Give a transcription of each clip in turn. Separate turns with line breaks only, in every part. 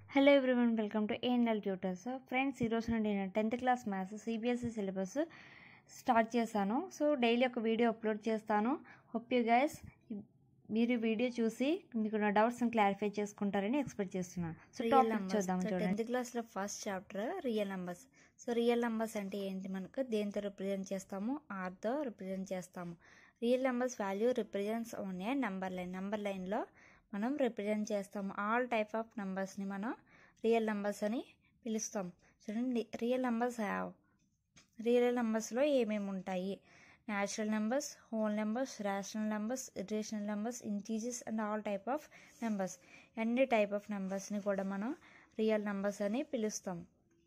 Hello everyone welcome to ANL tutors friends ఈరోజు నుండి నేను tenth class maths CBSE syllabus start చేశాను so daily ఒక వీడియో అప్లోడ్ చేస్తాను హోప్ యూ గైస్ మీరు ఈ వీడియో చూసి మీకు నా డౌట్స్ క్లారిఫై చేసుకుంటారని ఎక్స్పెక్ట్ చేస్తున్నాను సో
రియల్
టాపిక్ చూద్దాం చూడండి
టెన్త్ క్లాస్లో first chapter real numbers so real numbers అంటే ఏంటి మనకు దేంతో రిప్రజెంట్ చేస్తాము ఆర్తో రిప్రజెంట్ చేస్తాము real numbers value represents on a number line number లైన్లో మనం రిప్రజెంట్ చేస్తాము ఆల్ టైప్ ఆఫ్ నెంబర్స్ని మనం రియల్ నెంబర్స్ అని పిలుస్తాం చూడండి రియల్ నెంబర్స్ హ్యావ్ రియల్ నెంబర్స్లో ఏమేమి ఉంటాయి natural numbers whole numbers rational numbers irrational numbers integers and all type of numbers అన్ని టైప్ ఆఫ్ నెంబర్స్ని కూడా మనం రియల్ నెంబర్స్ అని పిలుస్తాం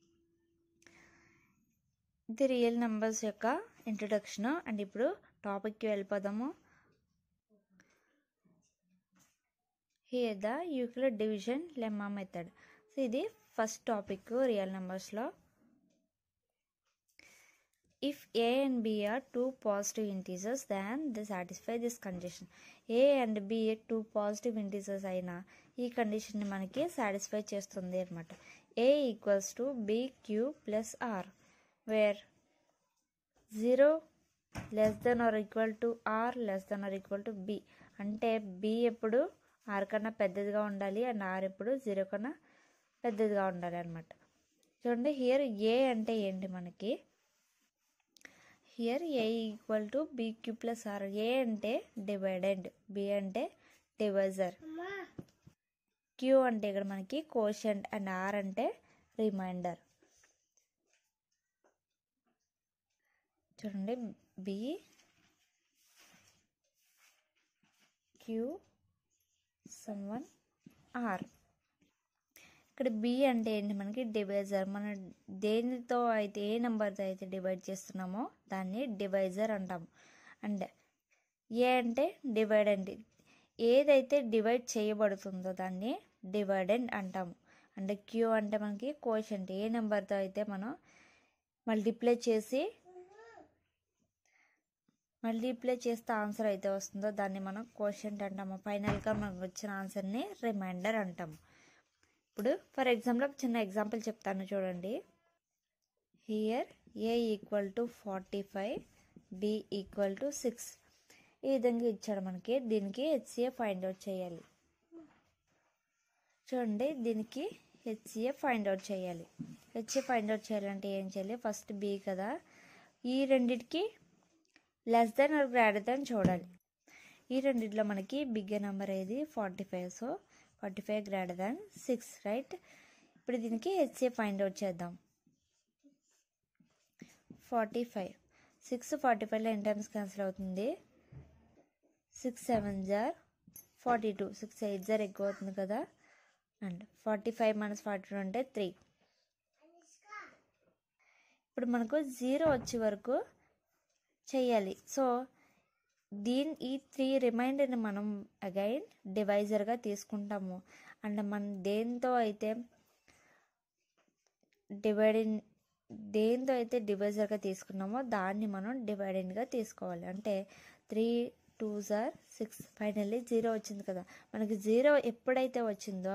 ఇది రియల్ నెంబర్స్ యొక్క ఇంట్రడక్షన్ అండ్ ఇప్పుడు టాపిక్కి వెళ్ళిపోదాము here the Euclid division lemma method so ఇది ఫస్ట్ టాపిక్ రియల్ నెంబర్స్లో if a and b are two positive integers then they satisfy this condition a and b two positive integers అయినా ఈ కండిషన్ని మనకి satisfy చేస్తుంది అనమాట A equals to B Q plus R where zero less than R equal to R less than R equal to B అంటే B ఎప్పుడు R కన్నా పెద్దదిగా ఉండాలి అండ్ ఆర్ ఎప్పుడు జీరో కన్నా పెద్దదిగా ఉండాలి అనమాట చూడండి హియర్ ఏ అంటే ఏంటి మనకి here A equal to BQ plus R A అంటే డివైడెండ్ బి అంటే డివైజర్ క్యూ అంటే ఇక్కడ మనకి కోషంట్ అండ్ ఆర్ అంటే రిమైండర్ చూడండి B Q sum one R ఇక్కడ బి అంటే ఏంటి మనకి డివైజర్ మన దేనితో అయితే ఏ నెంబర్తో అయితే డివైడ్ చేస్తున్నామో దాన్ని డివైజర్ అంటాము అండ్ ఏ అంటే డివైడెంట్ ఏదైతే డివైడ్ చేయబడుతుందో దాన్ని డివైడెంట్ అంటాము అండ్ క్యూ అంటే మనకి కోషంట్ ఏ నెంబర్తో అయితే మనం మల్టిప్లై చేసి మల్టిప్లై చేస్తే ఆన్సర్ అయితే వస్తుందో దాన్ని మనం కోషంట్ అంటాము ఫైనల్గా మనకు వచ్చిన ఆన్సర్ని రిమైండర్ అంటాము ఇప్పుడు ఫర్ ఎగ్జాంపుల్ ఒక చిన్న ఎగ్జాంపుల్ చెప్తాను చూడండి here A equal to forty five B equal to six ఈ విధంగా ఇచ్చాడు మనకి దీనికి హెచ్సిఏ ఫైండ్ అవుట్ చేయాలి చూడండి దీనికి హెచ్సిఏ ఫైండ్ అవుట్ చేయాలి హెచ్సిఏ ఫైండ్ అవుట్ చేయాలంటే ఏం చేయాలి ఫస్ట్ బి కదా ఈ రెండిటికి less than R greater than చూడాలి ఈ రెండిట్లో మనకి బిగ్ నెంబర్ ఏది forty five so forty five greater than six right ఇప్పుడు దీనికి హెచ్ఏ ఫైండ్ అవుట్ చేద్దాం ఫార్టీ ఫైవ్ సిక్స్ ఫార్టీ ఫైవ్లో ఎన్ టైమ్స్ క్యాన్సిల్ అవుతుంది సిక్స్ సెవెన్ జార్ ఫార్టీ టూ సిక్స్ ఎయిట్ జార్ ఎక్కువ అవుతుంది కదా and forty five minus forty two అంటే త్రీ ఇప్పుడు మనకు జీరో వచ్చే వరకు చేయాలి సో దీని ఈ త్రీ రిమైండర్ని మనం అగైన్ డివైజర్గా తీసుకుంటాము అండ్ మనం దేంతో అయితే డివైడింగ్ దేంతో అయితే డివైజర్గా తీసుకున్నామో దాన్ని మనం డివైడెంట్గా తీసుకోవాలి అంటే త్రీ టూ జార్ సిక్స్ ఫైనల్లీ జీరో వచ్చింది కదా మనకి జీరో ఎప్పుడైతే వచ్చిందో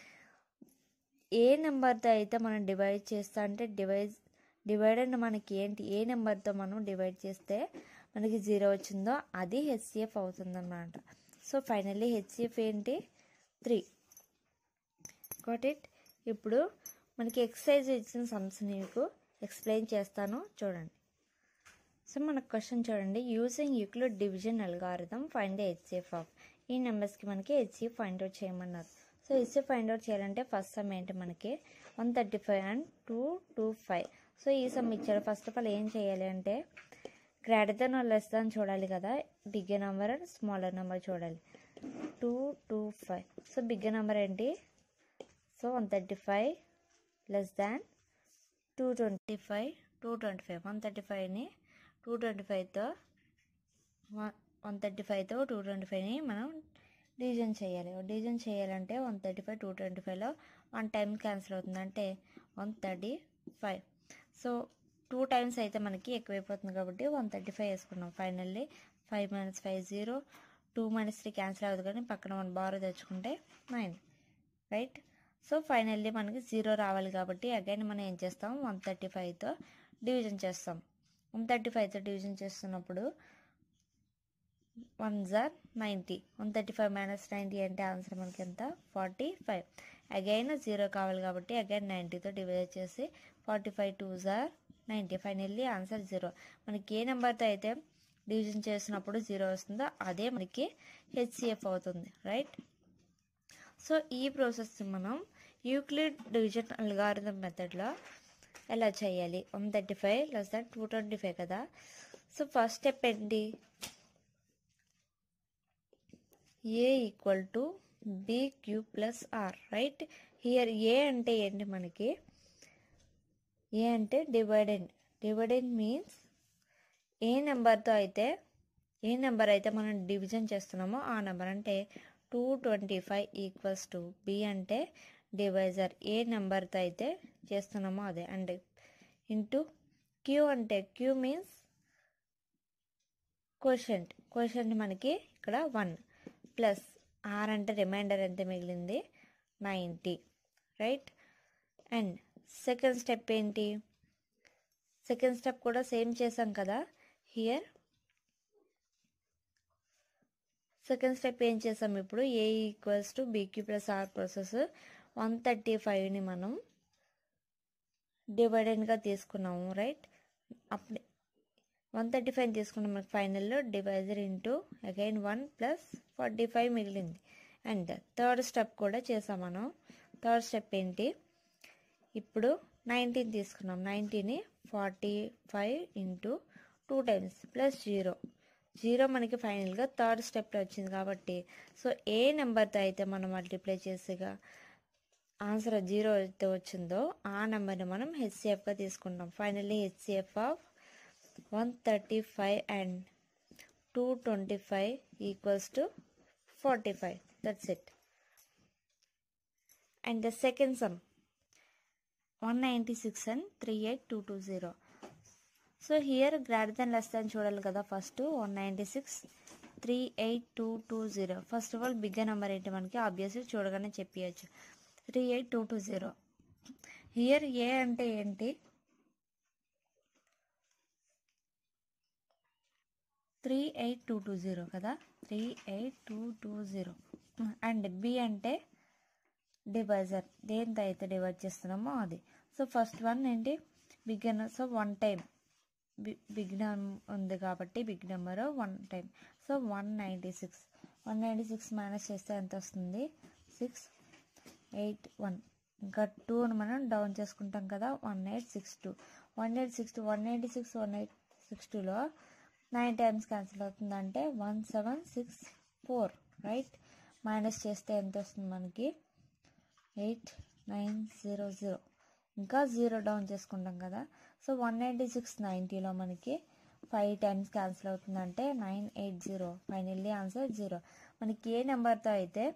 ఏ నెంబర్తో అయితే మనం డివైడ్ చేస్తా అంటే డివైజ్ డివైడెండ్ మనకి ఏంటి ఏ నెంబర్తో మనం డివైడ్ చేస్తే మనకి జీరో వచ్చిందో అది హెచ్సిఎఫ్ అవుతుందన్నమాట సో ఫైనల్లీ హెచ్సిఎఫ్ ఏంటి త్రీ గాట్ ఇట్ ఇప్పుడు మనకి ఎక్సర్సైజ్ ఇచ్చిన సమ్స్ని మీకు ఎక్స్ప్లెయిన్ చేస్తాను చూడండి సో మన క్వశ్చన్ చూడండి using Euclid division algorithm find the HCF of ఈ నెంబర్స్కి మనకి హెచ్సిఎఫ్ ఫైండ్ అవుట్ చేయమన్నారు సో హెచ్సిఎఫ్ ఫైండ్ అవుట్ చేయాలంటే ఫస్ట్ సమ్ ఏంటి మనకి one thirty five and two two five so ఈ సమ్ ఇచ్చారు ఫస్ట్ ఆఫ్ ఆల్ ఏం చేయాలి అంటే greater than R less than చూడాలి కదా big number and smaller number చూడాలి two two five so big number ఏంటి so one thirty five less than two twenty five two twenty five one thirty ఫైవ్ని two twenty ఫైవ్తో one thirty ఫైవ్తో two twenty ఫైవ్ని మనం division చేయాలి division చేయాలంటే one thirty five two twenty ఫైవ్లో one time cancel అవుతుంది అంటే one thirty five so two times అయితే మనకి ఎక్కువైపోతుంది కాబట్టి వన్ థర్టీ ఫైవ్ వేసుకున్నాం finally five minus five zero two minus three cancel అవుతుంది కానీ పక్కన వన్ బార్ తెచ్చుకుంటే నైన్ రైట్ సో ఫైనల్లీ మనకి జీరో రావాలి కాబట్టి అగైన్ మనం ఏం చేస్తాం వన్ థర్టీ ఫైవ్తో డివిజన్ చేస్తాం వన్ థర్టీ ఫైవ్తో డివిజన్ చేస్తున్నప్పుడు వన్ జార్ ninety one thirty five minus ninety అంటే ఆన్సర్ మనకి ఎంత ఫార్టీ ఫైవ్ అగైన్ జీరో కావాలి కాబట్టి అగైన్ నైంటీతో డివైడ్ చేసి ఫార్టీ ఫైవ్ టూ జార్ నైంటీ ఫైనల్లీ ఆన్సర్ జీరో మనకి ఏ నెంబర్తో అయితే డివిజన్ చేసినప్పుడు జీరో వస్తుందో అదే మనకి హెచ్సిఎఫ్ అవుతుంది రైట్ సో ఈ ప్రాసెస్ మనం యూక్లిడ్ డివిజన్ అల్గారిథం మెథడ్లో ఎలా చేయాలి one thirty five less than two twenty five కదా సో ఫస్ట్ స్టెప్ ఏంటి A equal to B Q plus R right here A అంటే ఏంటి మనకి ఏ అంటే డివైడెంట్ డివైడెంట్ మీన్స్ ఏ నెంబర్తో అయితే ఏ నెంబర్ అయితే మనం డివిజన్ చేస్తున్నామో ఆ నెంబర్ అంటే two twenty five equals to B అంటే డివైజర్ ఏ నెంబర్తో అయితే చేస్తున్నామో అదే అండ్ ఇంటూ క్యూ అంటే క్యూ మీన్స్ క్వశ్చంట్ క్వశ్చంట్ మనకి ఇక్కడ వన్ ప్లస్ ఆర్ అంటే రిమైండర్ ఎంత మిగిలింది ninety right and second step ఏంటి సెకండ్ స్టెప్ కూడా సేమ్ చేసాం కదా హియర్ సెకండ్ స్టెప్ ఏం చేసాం ఇప్పుడు A equals to BQ plus R process one thirty ఫైవ్ని మనం డివైడెంట్గా తీసుకున్నాము రైట్ అప్పుడే వన్ థర్టీ ఫైవ్ తీసుకున్నాం మనకి ఫైనల్లో divisor into again one plus forty five మిగిలింది అండ్ థర్డ్ స్టెప్ కూడా చేసాం మనం థర్డ్ స్టెప్ ఏంటి ఇప్పుడు నైన్టీన్ తీసుకున్నాం నైన్టీని forty five into two times plus zero zero మనకి ఫైనల్గా థర్డ్ స్టెప్లో వచ్చింది కాబట్టి సో ఏ నెంబర్తో అయితే మనం మల్టిప్లై చేసేగా ఆన్సర్ జీరో అయితే వచ్చిందో ఆ నెంబర్ని మనం హెచ్సిఎఫ్గా తీసుకుంటాం finally HCF of one thirty five and two twenty five equals to forty five that's it and the second sum one ninety six and three eight two two zero so here greater than less than చూడాలి కదా first one ninety six three eight two two zero first of all big number ఏంటి మనకి obviously చూడగానే చెప్పియచ్చు three eight two two zero here A అంటే ఏంటి three eight two two zero కదా three eight two two zero and B అంటే divisor దేంతో అయితే డివైడ్ చేస్తున్నామో అది సో ఫస్ట్ వన్ ఏంటి big so one time big ఉంది కాబట్టి big number one time so one ninety six one ninety six minus చేస్తే ఎంత వస్తుంది సిక్స్ ఎయిట్ వన్ ఇంకా టూని మనం డౌన్ చేసుకుంటాం కదా one eight six two one eight six two one eighty six one eight six టూలో నైన్ టైమ్స్ క్యాన్సిల్ అవుతుందంటే one seven six four right minus చేస్తే ఎంత వస్తుంది మనకి ఎయిట్ నైన్ జీరో జీరో ఇంకా జీరో డౌన్ చేసుకుంటాం కదా సో వన్ నైంటీ సిక్స్ నైంటీలో మనకి ఫైవ్ టైమ్స్ క్యాన్సిల్ అవుతుందంటే nine eight zero finally answer zero మనకి ఏ నెంబర్తో అయితే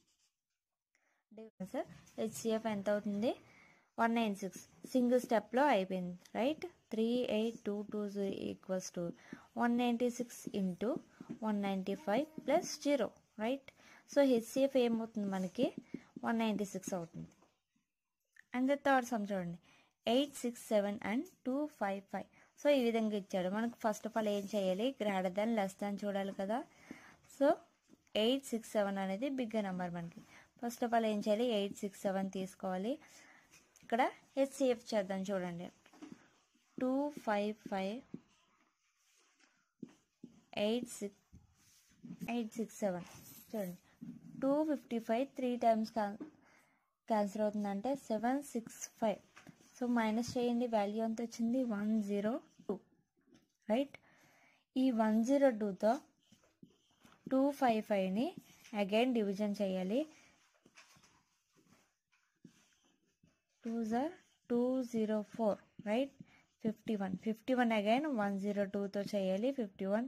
ఆన్సర్ హెచ్సిఎఫ్ ఎంత అవుతుంది వన్ నైన్ సిక్స్ సింగిల్ స్టెప్లో అయిపోయింది right three eight two two zero equals to one ninety six into one ninety five plus zero right so HCF ఏమవుతుంది మనకి one ninety six అవుతుంది అండ్ థర్డ్ సమ్ చూడండి eight six seven and two five five so ఈ విధంగా ఇచ్చాడు మనకు first of all ఏం చేయాలి గ్రేటర్ దాన్ లెస్ దాన్ చూడాలి కదా సో ఎయిట్ సిక్స్ సెవెన్ అనేది బిగ్ నెంబర్ మనకి ఫస్ట్ ఆఫ్ ఆల్ ఏం చేయాలి ఎయిట్ సిక్స్ సెవెన్ తీసుకోవాలి ఇక్కడ హెచ్సిఎఫ్ చేద్దాం చూడండి two five five eight six eight six seven చూడండి two fifty five three times cancel అవుతుందంటే seven six five so minus చేయండి వాల్యూ ఎంత వచ్చింది వన్ జీరో టూ రైట్ ఈ వన్ జీరో టూతో టూ ఫైవ్ ఫైవ్ని అగైన్ డివిజన్ చేయాలి టూ జార్ two zero four right fifty one fifty one again one zero టూతో చేయాలి ఫిఫ్టీ వన్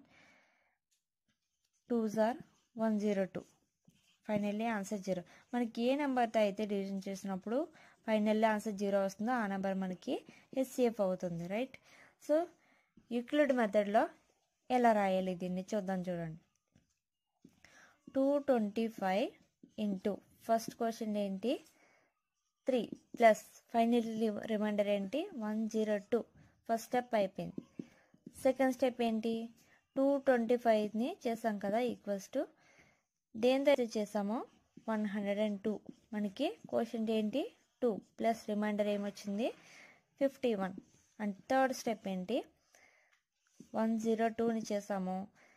టూ జార్ one zero two finally answer zero మనకి A నెంబర్తో అయితే డివిజన్ చేసినప్పుడు ఫైనల్లీ ఆన్సర్ జీరో వస్తుందో ఆ నెంబర్ మనకి ఎస్సీఎఫ్ అవుతుంది రైట్ సో యూక్లిడ్ మెథడ్లో ఎలా రాయాలి దీన్ని చూద్దాం చూడండి two twenty five into first question ఏంటి త్రీ ప్లస్ ఫైనల్ రిమైండర్ ఏంటి one zero two first step అయిపోయింది సెకండ్ స్టెప్ ఏంటి టూ ట్వంటీ ఫైవ్ని చేసాం కదా ఈక్వల్స్ టు దేంతో అయితే చేసామో వన్ హండ్రెడ్ అండ్ టూ మనకి క్వశ్చన్ ఏంటి టూ ప్లస్ రిమైండర్ ఏమొచ్చింది fifty one and third step ఏంటి వన్ జీరో టూని చేసాము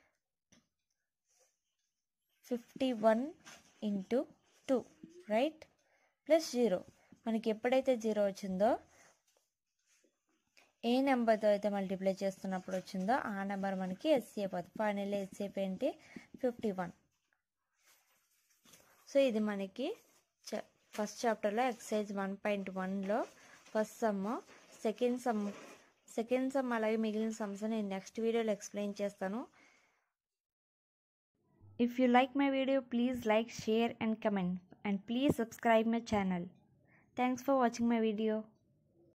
fifty one into two right plus zero మనకి ఎప్పుడైతే జీరో వచ్చిందో ఏ నెంబర్తో అయితే మల్టిప్లై చేస్తున్నప్పుడు వచ్చిందో ఆ నెంబర్ మనకి ఎస్సీఎఫ్ అవుతుంది ఫైనల్ ఎస్సీఎఫ్ ఏంటి ఫిఫ్టీ వన్ సో ఇది మనకి చ ఫస్ట్ చాప్టర్లో ఎక్సైజ్ వన్ పాయింట్ వన్లో first sum second sum second sum అలాగే మిగిలిన సమ్స్ నేను నెక్స్ట్ వీడియోలో ఎక్స్ప్లెయిన్ చేస్తాను
If you like my video, please like, share and comment and please subscribe my channel. Thanks for watching my video.